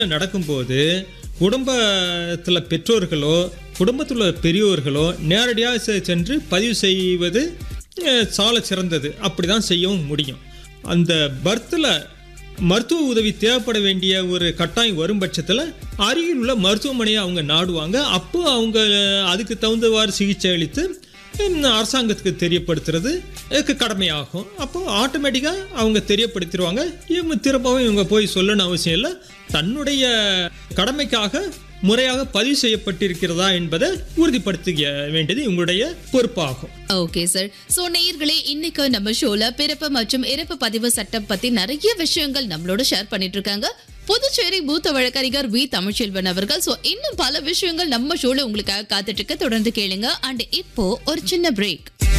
நடக்கும்போது குடும்பத்தில் பெற்றோர்களோ குடும்பத்தில் உள்ள பெரியோர்களோ நேரடியாக செ- சென்று பதிவு செய்வது சால சிறந்தது அப்படி தான் செய்யவும் முடியும் அந்த பர்த்தில் மருத்துவ உதவி தேவைப்பட வேண்டிய ஒரு கட்டாயம் வரும் பட்சத்தில் அருகில் உள்ள மருத்துவமனையை அவங்க நாடுவாங்க அப்போ அவங்க அதுக்கு தகுந்தவாறு சிகிச்சை அளித்து இந்த அரசாங்கத்துக்கு தெரியப்படுத்துறது இதுக்கு கடமையாகும் அப்போ ஆட்டோமேட்டிக்காக அவங்க தெரியப்படுத்திடுவாங்க இவங்க திரும்பவும் இவங்க போய் சொல்லணும் அவசியம் இல்லை தன்னுடைய கடமைக்காக முறையாக பதிவு செய்யப்பட்டிருக்கிறதா என்பதை உறுதிப்படுத்திக்க வேண்டியது இவங்களுடைய பொறுப்பாகும் ஓகே சார் சோ நேயர்களே இன்னைக்கு நம்ம ஷோல பிறப்பு மற்றும் இறப்பு பதிவு சட்டம் பத்தி நிறைய விஷயங்கள் நம்மளோட ஷேர் பண்ணிட்டு இருக்காங்க புதுச்சேரி மூத்த வழக்கறிஞர் வி தமிழ்ச்செல்வன் அவர்கள் சோ இன்னும் பல விஷயங்கள் நம்ம ஷோல உங்களுக்காக காத்துட்டு இருக்க தொடர்ந்து கேளுங்க அண்ட் இப்போ ஒரு சின்ன பிரேக்